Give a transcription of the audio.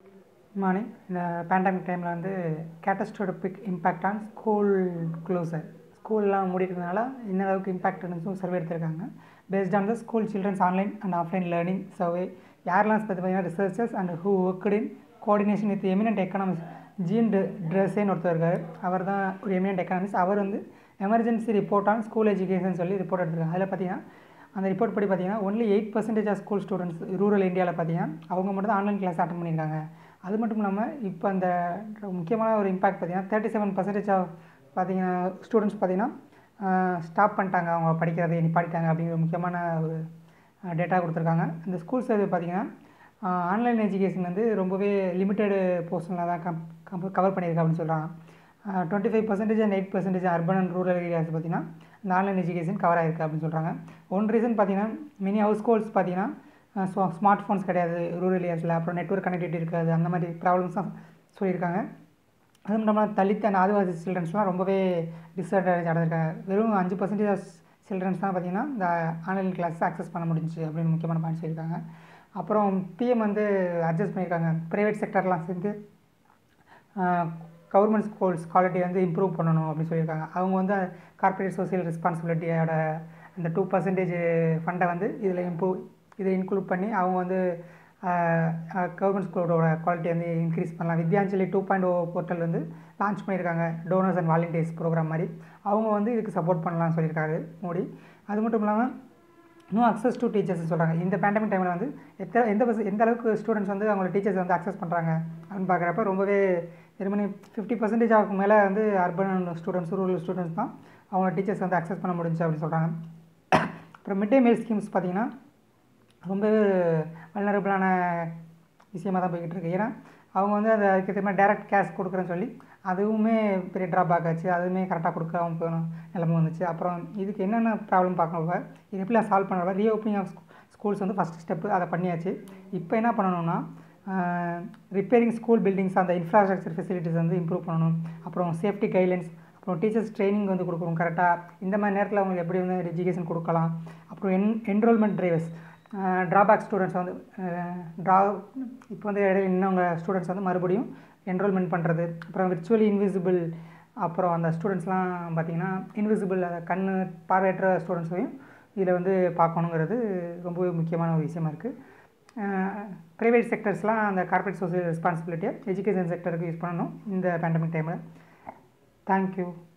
morning இந்த pandemic டைமில் வந்து catastrophic impact on school closure ஸ்கூல்லாம் மூடிக்கிறதுனால என்ன அளவுக்கு இம்பேக்ட் இருந்துச்சு சர்வே எடுத்திருக்காங்க based on the school children's online and offline learning survey யாரெல்லாம் பற்றி பார்த்தீங்கன்னா researchers and who worked in coordination with eminent economics Jean ட்ரெஸ்ஸேன்னு ஒருத்தர் இருக்கார் அவர் தான் ஒரு எமினன்ட் எக்கனாமிக்ஸ் அவர் வந்து emergency report on school education சொல்லி ரிப்போர்ட் எடுத்திருக்காங்க அதில் பார்த்தீங்கன்னா அந்த ரிப்போர்ட் படி பார்த்தீங்கன்னா only eight percentage of school students rural இந்தியாவில் பார்த்தீங்கன்னா அவங்க மட்டும் தான் ஆன்லைன் கிளாஸ் அட்டன் பண்ணியிருக்காங்க அது மட்டும் இல்லாமல் இப்போ அந்த முக்கியமான ஒரு இம்பாக்ட் பார்த்தீங்கன்னா தேர்ட்டி செவன் பர்சன்டேஜ் ஆஃப் பார்த்தீங்கன்னா ஸ்டூடெண்ட்ஸ் பார்த்தீங்கன்னா ஸ்டாப் பண்ணிட்டாங்க அவங்க படிக்கிறதை நிப்பாட்டிட்டாங்க அப்படிங்கிற முக்கியமான ஒரு டேட்டா கொடுத்துருக்காங்க இந்த ஸ்கூல் சர்வே பார்த்தீங்கன்னா ஆன்லைன் எஜுகேஷன் வந்து ரொம்பவே லிமிட்டடு போர்ஷனில் தான் கம் கம் கவர் பண்ணியிருக்கு அப்படின்னு சொல்கிறாங்க twenty five percentage and eight percentage urban and rural areas பார்த்தீங்கன்னா இந்த ஆன்லைன் எஜுகேஷன் கவர் ஆகிருக்கு அப்படின்னு சொல்கிறாங்க ஒன் ரீசன் பார்த்தீங்கன்னா மினி ஹவுஸ் ஹோல்ட்ஸ் பார்த்தீங்கன்னா ஸோ ஸ்மார்ட் ஃபோன்ஸ் கிடையாது ரூரல் ஏரியாஸில் அப்புறம் நெட்ஒர்க் கனெக்டிவிட்டி இருக்காது அந்த மாதிரி ப்ராப்ளம்ஸ் தான் சொல்லியிருக்காங்க அதுவும் இல்லாமல் தலித் அண்ட் ஆதிவாசி சில்ட்ரன்ஸ்லாம் ரொம்பவே டிஸ்அட்வான்டேஜ் அடைஞ்சிருக்காங்க வெறும் அஞ்சு பர்சன்டேஜ் ஆஃப் சில்ட்ரன்ஸ் தான் பார்த்தீங்கன்னா இந்த ஆன்லைன் கிளாஸ் அக்சஸ் பண்ண முடிஞ்சு அப்படின்னு முக்கியமான பாயிண்ட் சொல்லியிருக்காங்க அப்புறம் பிஎம் வந்து அட்ஜஸ்ட் பண்ணியிருக்காங்க ப்ரைவேட் செக்டர்லாம் சேர்ந்து கவர்மெண்ட் ஸ்கூல்ஸ் குவாலிட்டி வந்து இம்ப்ரூவ் பண்ணணும் அப்படின்னு சொல்லியிருக்காங்க அவங்க வந்து கார்பரேட் சோசியல் ரெஸ்பான்சிபிலிட்டியோட அந்த டூ பர்சன்டேஜ் ஃபண்டை வந்து இதில் இம்ப்ரூவ் இதை இன்க்ளூட் பண்ணி அவங்க வந்து கவர்மெண்ட் ஸ்கூலோட குவாலிட்டி வந்து இன்க்ரீஸ் பண்ணலாம் Vidyanjali two point O portal வந்து லான்ச் பண்ணியிருக்காங்க டோனர்ஸ் அண்ட் வாலண்டியர்ஸ் ப்ரோக்ராம் மாதிரி அவங்க வந்து இதுக்கு சப்போர்ட் பண்ணலாம்னு சொல்லியிருக்காரு மோடி அது மட்டும் இல்லாமல் இன்னும் அக்சஸ் டு டீச்சர்ஸ் சொல்கிறாங்க இந்த பேண்டமிக் டைமில் வந்து எத்த எந்த பஸ் எந்த அளவுக்கு ஸ்டூடெண்ட்ஸ் வந்து அவங்களோட டீச்சர்ஸ் வந்து அக்சஸ் பண்ணுறாங்க அப்படின்னு பார்க்குறப்ப ரொம்பவே வெறுமனே ஃபிஃப்டி பர்சன்டேஜ் ஆகும் மேலே வந்து அர்பன் ஸ்டூடெண்ட்ஸ் ரூரல் ஸ்டூடெண்ட்ஸ் தான் அவங்களோட டீச்சர்ஸ் வந்து அக்சஸ் பண்ண முடிஞ்சு அப்படின்னு சொல்கிறாங்க அப்புறம் மிட் டே மீல் ஸ்கீம்ஸ் பார்த்திங்கன்னா ரொம்பவே வல்னரபிளான விஷயமாக தான் போய்கிட்டு இருக்கு ஏன்னா அவங்க வந்து அதை அதுக்கேற்ற மாதிரி டேரக்ட் கேஷ் கொடுக்குறேன்னு சொல்லி அதுவுமே பெரிய ட்ராபேக் ஆச்சு அதுவுமே கரெக்டாக கொடுக்காம போகணும் நிலமை வந்துச்சு அப்புறம் இதுக்கு என்னென்ன ப்ராப்ளம் பார்க்கணும் இது எப்படிலாம் சால்வ் பண்ணுறப்ப ரீஓப்பனிங் ஆஃப் ஸ்கூல்ஸ் வந்து ஃபஸ்ட் ஸ்டெப்பு அதை பண்ணியாச்சு இப்போ என்ன பண்ணணும்னா ரிப்பேரிங் ஸ்கூல் பில்டிங்ஸ் அந்த இன்ஃப்ராஸ்ட்ரக்சர் ஃபெசிலிட்டிஸ் வந்து இம்ப்ரூவ் பண்ணணும் அப்புறம் சேஃப்டி கைட்லைன்ஸ் அப்புறம் டீச்சர்ஸ் ட்ரைனிங் வந்து கொடுக்கணும் கரெக்டாக இந்த மாதிரி நேரத்தில் அவங்களுக்கு எப்படி வந்து எஜுகேஷன் கொடுக்கலாம் அப்புறம் என் என்ரோல்மெண்ட் டிரைவர்ஸ் ட்ராபேக் ஸ்டூடெண்ட்ஸ் வந்து ட்ரா இப்போ வந்து இடையில இன்னவங்க ஸ்டூடெண்ட்ஸ் வந்து மறுபடியும் என்ரோல்மெண்ட் பண்ணுறது அப்புறம் விர்ச்சுவலி இன்விசிபிள் அப்புறம் அந்த ஸ்டூடெண்ட்ஸ்லாம் பார்த்திங்கன்னா இன்விசிபிள் கண் பார்வையற்ற ஸ்டூடெண்ட்ஸையும் இதில் வந்து பார்க்கணுங்கிறது ரொம்பவே முக்கியமான ஒரு விஷயமா இருக்குது ப்ரைவேட் செக்டர்ஸ்லாம் அந்த கார்பரேட் சோசியல் ரெஸ்பான்சிபிலிட்டியை எஜுகேஷன் செக்டருக்கு யூஸ் பண்ணணும் இந்த பேண்டமிக் டைமில் தேங்க்யூ